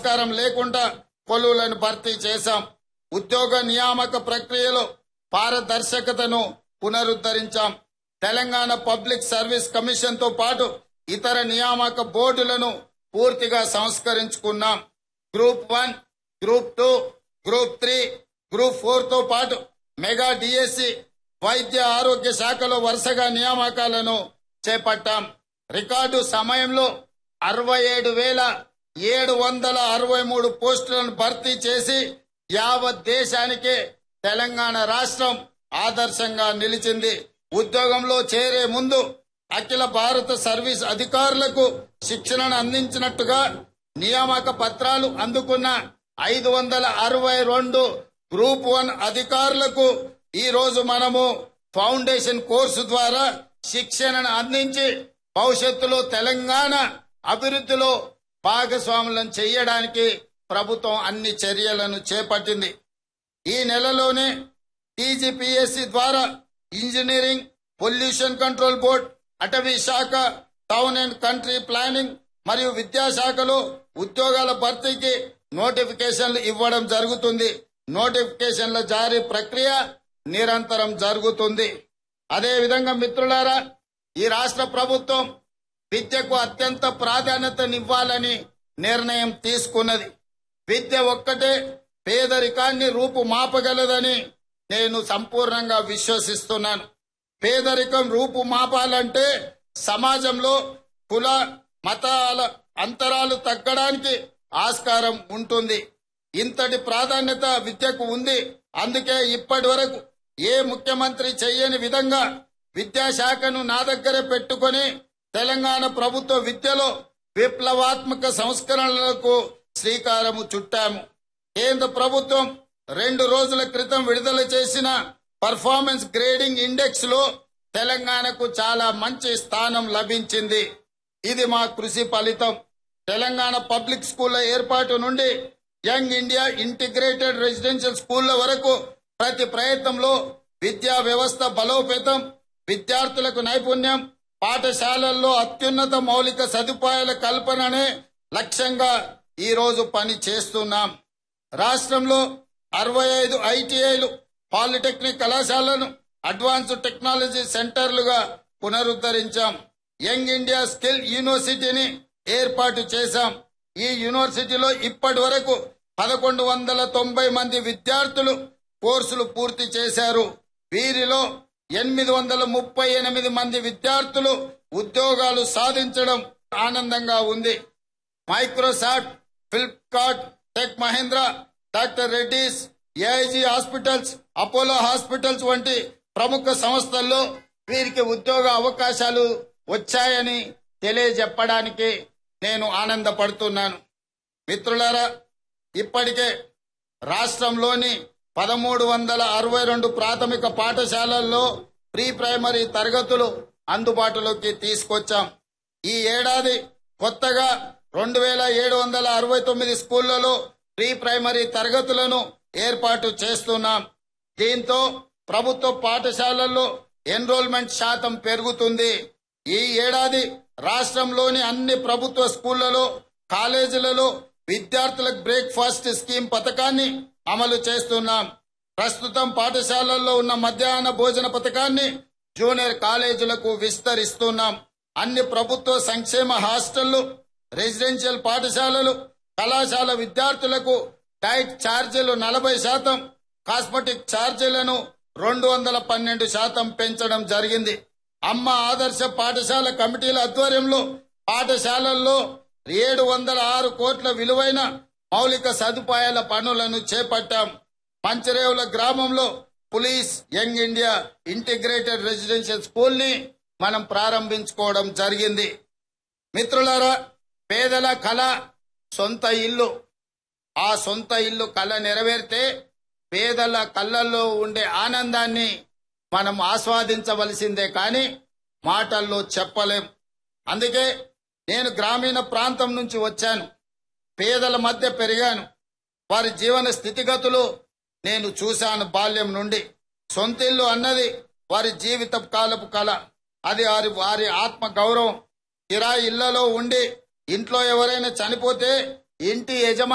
ఆస్కారం లేకుండా కొలువులను భర్తీ చేశాం ఉద్యోగ నియామక ప్రక్రియలో పారదర్శకతను పునరుద్ధరించాం తెలంగాణ పబ్లిక్ సర్వీస్ కమిషన్ తో పాటు ఇతర నియామక బోర్డులను పూర్తిగా సంస్కరించుకున్నాం group one group two group three group four తో పాటు మెగా డిఎస్సి వైద్య ఆరోగ్య శాఖలో వరుసగా నియామకాలను చేపట్టాం రికార్డు సమయంలో అరవై ఏడు వేల ఏడు వందల అరవై మూడు పోస్టులను భర్తీ చేసి యావత్ దేశానికే తెలంగాణ రాష్ట్రం ఆదర్శంగా నిలిచింది ఉద్యోగంలో చేరే ముందు అఖిల భారత సర్వీస్ అధికారులకు శిక్షణను అందించినట్టుగా నియామక పత్రాలు అందుకున్న ఐదు వందల అరవై రెండు గ్రూప్ వన్ అధికారులకు ఈ రోజు మనము ఫౌండేషన్ కోర్సు ద్వారా శిక్షణను అందించి భవిష్యత్తులో తెలంగాణ అభివృద్ధిలో భాగస్వాములను చేయడానికి ప్రభుత్వం అన్ని చర్యలను చేపట్టింది ఈ నెలలోనే టీజీపీఎస్సీ ద్వారా ఇంజనీరింగ్ పొల్యూషన్ కంట్రోల్ బోర్డ్ అటవీ శాఖ టౌన్ అండ్ కంట్రీ ప్లానింగ్ మరియు విద్యాశాఖలో ఉద్యోగాల భర్తీకి నోటిఫికేషన్లు ఇవ్వడం జరుగుతుంది నోటిఫికేషన్ల జారీ ప్రక్రియ నిరంతరం జరుగుతుంది అదే విధంగా మిత్రులారా ఈ రాష్ట్ర ప్రభుత్వం విద్యకు అత్యంత ప్రాధాన్యతనివ్వాలని నిర్ణయం తీసుకున్నది విద్య ఒక్కటే పేదరికాన్ని రూపుమాపగలదని నేను సంపూర్ణంగా విశ్వసిస్తున్నాను పేదరికం రూపుమాపాలంటే సమాజంలో కుల మతాల అంతరాలు తగ్గడానికి ఆస్కారం ఉంటుంది ఇంతటి ప్రాధాన్యత విద్యకు ఉంది అందుకే ఇప్పటి వరకు ఏ ముఖ్యమంత్రి చెయ్యని విధంగా విద్యాశాఖను నా దగ్గరే పెట్టుకొని తెలంగాణ ప్రభుత్వ విద్యలో విప్లవాత్మక సంస్కరణలకు శ్రీకారము చుట్టాము కేంద్ర ప్రభుత్వం రెండు రోజుల క్రితం విడుదల చేసిన పర్ఫార్మెన్స్ గ్రేడింగ్ ఇండెక్స్ లో తెలంగాణకు చాలా మంచి స్థానం లభించింది ఇది మా కృషి ఫలితం తెలంగాణ పబ్లిక్ స్కూళ్ల ఏర్పాటు నుండి యంగ్ ఇండియా ఇంటిగ్రేటెడ్ రెసిడెన్షియల్ స్కూళ్ల వరకు ప్రతి ప్రయత్నంలో విద్యా వ్యవస్థ బలోపేతం విద్యార్థులకు నైపుణ్యం పాఠశాలల్లో అత్యున్నత మౌలిక సదుపాయాల కల్పననే లక్ష్యంగా ఈ రోజు పని చేస్తున్నాం రాష్ట్రంలో అరవై ఐదు ఐటీఐలు పాలిటెక్నిక్ కళాశాలను అడ్వాన్స్డ్ టెక్నాలజీ సెంటర్లుగా పునరుద్ధరించాం యంగ్ ఇండియా స్కిల్ యూనివర్సిటీని ఏర్పాటు చేశాం ఈ యూనివర్సిటీలో ఇప్పటి వరకు పదకొండు వందల తొంభై మంది విద్యార్థులు కోర్సులు పూర్తి చేశారు వీరిలో ఎనిమిది వందల ముప్పై ఎనిమిది మంది విద్యార్థులు ఉద్యోగాలు సాధించడం ఆనందంగా ఉంది Microsoft Flipkart tech Mahindra doctor Reddy's AIG hospitals Apollo hospitals వంటి ప్రముఖ సంస్థల్లో వీరికి ఉద్యోగ అవకాశాలు వచ్చాయని తెలియజెప్పడానికి నేను ఆనందపడుతున్నాను మిత్రులారా ఇప్పటికే రాష్ట్రంలోని పదమూడు వందల అరవై రెండు ప్రాథమిక పాఠశాలల్లో ప్రీ ప్రైమరీ తరగతులు అందుబాటులోకి తీసుకొచ్చాం ఈ ఏడాది కొత్తగా రెండు వేల ఏడు వందల అరవై తొమ్మిది స్కూళ్లలో ప్రీ ప్రైమరీ తరగతులను ఏర్పాటు చేస్తున్నాం దీంతో ప్రభుత్వ పాఠశాలల్లో ఎన్రోల్మెంట్ శాతం పెరుగుతుంది ఈ ఏడాది రాష్ట్రంలోని అన్ని ప్రభుత్వ స్కూళ్లలో కాలేజీలలో విద్యార్థులకు బ్రేక్ఫాస్ట్ స్కీమ్ పథకాన్ని అమలు చేస్తున్నాం ప్రస్తుతం పాఠశాలల్లో ఉన్న మధ్యాహ్న భోజన పథకాన్ని జూనియర్ కాలేజీలకు విస్తరిస్తున్నాం అన్ని ప్రభుత్వ సంక్షేమ హాస్టళ్లు రెసిడెన్షియల్ పాఠశాలలు కళాశాల విద్యార్థులకు డైట్ ఛార్జీలు నలభై శాతం కాస్మెటిక్ ఛార్జీలను రెండు వందల పన్నెండు శాతం పెంచడం జరిగింది అమ్మ ఆదర్శ పాఠశాల కమిటీల ఆధ్వర్యంలో పాఠశాలల్లో ఏడు వందల ఆరు కోట్ల విలువైన మౌలిక సదుపాయాల పనులను చేపట్టాం మంచిరేవుల గ్రామంలో police young India integrated residential school ని మనం ప్రారంభించుకోవడం జరిగింది మిత్రులారా పేదల కళ సొంత ఇల్లు ఆ సొంత ఇల్లు కళ నెరవేరితే పేదల కళ్ళల్లో ఉండే ఆనందాన్ని మనం ఆస్వాదించవలసిందే కానీ మాటల్లో చెప్పలేం అందుకే నేను గ్రామీణ ప్రాంతం నుంచి వచ్చాను పేదల మధ్య పెరిగాను వారి జీవన స్థితిగతులు నేను చూశాను బాల్యం నుండి సొంతిల్లు అన్నది వారి జీవిత కాలపు కళ అది వారి వారి ఆత్మ గౌరవం కిరాయి ఇళ్లలో ఉండి ఇంట్లో ఎవరైనా చనిపోతే ఇంటి యజమా